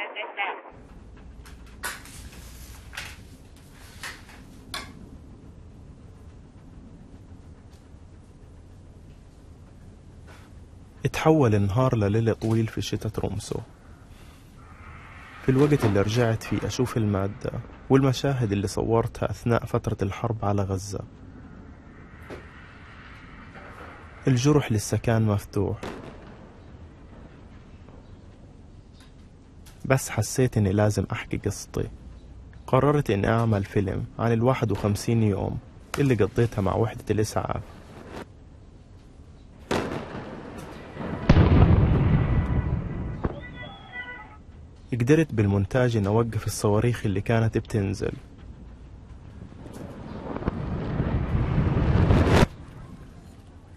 اتحول النهار لليلة طويل في شتاء ترومسو في الوقت اللي رجعت فيه أشوف المادة والمشاهد اللي صورتها أثناء فترة الحرب على غزة الجرح لسه كان مفتوح بس حسيت إني لازم أحكي قصتي قررت إني أعمل فيلم عن الواحد وخمسين يوم اللي قضيتها مع وحدة الإسعاف قدرت بالمونتاج إن أوقف الصواريخ اللي كانت بتنزل